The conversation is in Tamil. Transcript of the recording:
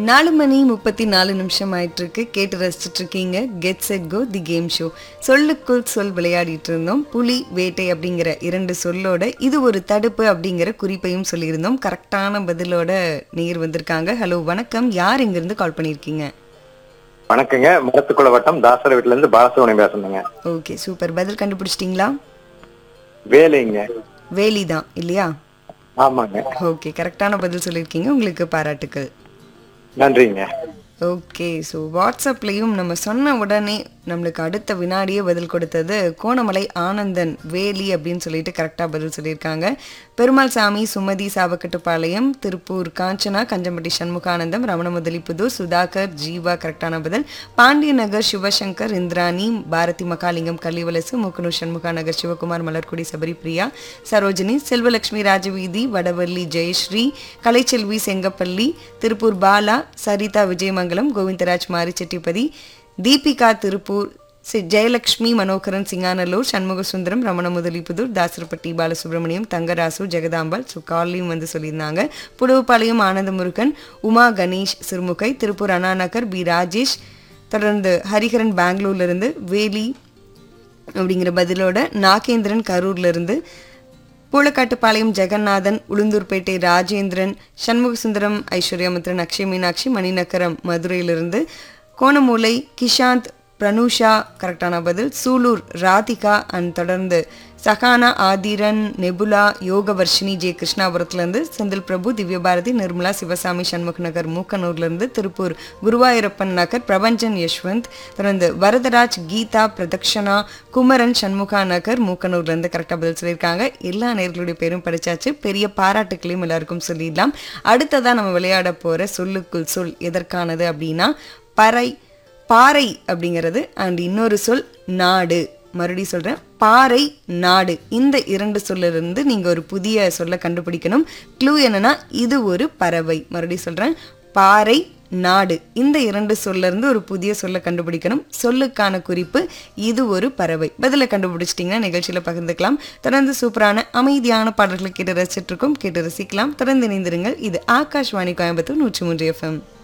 நாலு மணி முப்பத்தி நாலு நிமிஷம் ஆயிட்டு இருக்கு கேட்டு ரசிச்சுட்டு இருக்கீங்க get set go the game show சொல்லுக்குள் சொல் விளையாடிட்டு இருந்தோம் புலி வேட்டை அப்படிங்கிற இரண்டு சொல்லோட இது ஒரு தடுப்பு அப்படிங்கிற குறிப்பையும் சொல்லியிருந்தோம் கரெக்டான பதிலோட நீர் வந்திருக்காங்க ஹலோ வணக்கம் யார் இங்கிருந்து கால் பண்ணியிருக்கீங்க வணக்கங்க மரத்துக்குள்ள வட்டம் தாசர வீட்டுல இருந்து பாலசுவனம் பேசுறேங்க ஓகே சூப்பர் பதில் கண்டுபிடிச்சிட்டிங்களா வேலைங்க வேலி தான் இல்லையா ஆமாங்க ஓகே கரெக்டான பதில் சொல்லியிருக்கீங்க உங்களுக்கு பாராட்டுக்கள் நன்றிங்க ஓகே ஸோ வாட்ஸ்அப்லேயும் நம்ம சொன்ன உடனே நம்மளுக்கு அடுத்த வினாடியே பதில் கொடுத்தது கோணமலை ஆனந்தன் வேலி அப்படின்னு சொல்லிட்டு கரெக்டாக பதில் சொல்லியிருக்காங்க பெருமாள் சாமி சுமதி சாவக்கட்டுப்பாளையம் திருப்பூர் காஞ்சனா கஞ்சம்பட்டி சண்முகானந்தம் ரமணமுதலிப்புதூர் சுதாகர் ஜீவா கரெக்டான பதில் பாண்டிய நகர் சிவசங்கர் இந்திராணி பாரதி மகாலிங்கம் கள்ளிவலசு மூக்கனூர் சண்முகா நகர் சிவகுமார் மலர்குடி சபரி பிரியா சரோஜினி செல்வலட்சுமி ராஜவீதி வடவள்ளி ஜெயஸ்ரீ கலைச்செல்வி செங்கப்பள்ளி திருப்பூர் பாலா சரிதா விஜயமங்கலம் கோவிந்தராஜ் மாரிச்செட்டிப்பதி தீபிகா திருப்பூர் சி ஜெயலக்ஷ்மி மனோகரன் சிங்கானல்லூர் சண்முக சுந்தரம் ரமண முதலிப்புதூர் தாசரப்பட்டி பாலசுப்ரமணியம் தங்கராசு ஜெகதாம்பாள் ஸோ காலையும் வந்து சொல்லியிருந்தாங்க புடவுப்பாளையம் ஆனந்த முருகன் உமா கணேஷ் சிறுமுகை திருப்பூர் அண்ணா நகர் பி ராஜேஷ் தொடர்ந்து ஹரிஹரன் பெங்களூர்ல இருந்து வேலி அப்படிங்கிற பதிலோட நாகேந்திரன் கரூர்ல இருந்து பூளக்காட்டுப்பாளையம் ஜெகநாதன் உளுந்தூர்பேட்டை ராஜேந்திரன் சண்முகசுந்தரம் ஐஸ்வர்யமித்ரன் அக்ஷய் மீனாட்சி மணிநகரம் மதுரையிலிருந்து கோணமூலை கிஷாந்த் பிரனுஷா கரெக்டான பதில் சூலூர் ராதிகா அண்ட் தொடர்ந்து சகானா ஆதிரன் நெபுலா யோகவர்ஷினி ஜே கிருஷ்ணாபுரத்துலேருந்து செந்தில் பிரபு திவ்யபாரதி நிர்மலா சிவசாமி சண்முக நகர் மூக்கனூர்லேருந்து திருப்பூர் குருவாயூரப்பன் நகர் பிரபஞ்சன் யஷ்வந்த் தொடர்ந்து வரதராஜ் கீதா பிரதக்ஷனா குமரன் சண்முகா நகர் மூக்கனூர்லேருந்து கரெக்டாக பதில் சொல்லியிருக்காங்க எல்லா நேர்களுடைய பேரும் படிச்சாச்சு பெரிய பாராட்டுக்களையும் எல்லாருக்கும் சொல்லிடலாம் அடுத்ததாக நம்ம விளையாட போகிற சொல்லுக்குள் சொல் எதற்கானது அப்படின்னா பறை பாறை அப்படிங்கிறது அண்ட் இன்னொரு சொல் நாடு மறுபடியும் சொல்கிறேன் பாறை நாடு இந்த இரண்டு சொல்லிருந்து நீங்கள் ஒரு புதிய சொல்லை கண்டுபிடிக்கணும் க்ளூ என்னன்னா இது ஒரு பறவை மறுபடியும் சொல்கிறேன் பாறை நாடு இந்த இரண்டு சொல்ல இருந்து ஒரு புதிய சொல்லை கண்டுபிடிக்கணும் சொல்லுக்கான குறிப்பு இது ஒரு பறவை பதிலை கண்டுபிடிச்சிட்டிங்கன்னா நிகழ்ச்சியில் பகிர்ந்துக்கலாம் தொடர்ந்து சூப்பரான அமைதியான பாடல்களை கேட்டு ரசிச்சிட்டு இருக்கோம் கேட்டு ரசிக்கலாம் தொடர்ந்து இணைந்திருங்கள் இது ஆகாஷ்வாணி கோயம்புத்தூர் நூற்றி மூன்று எஃப்எம்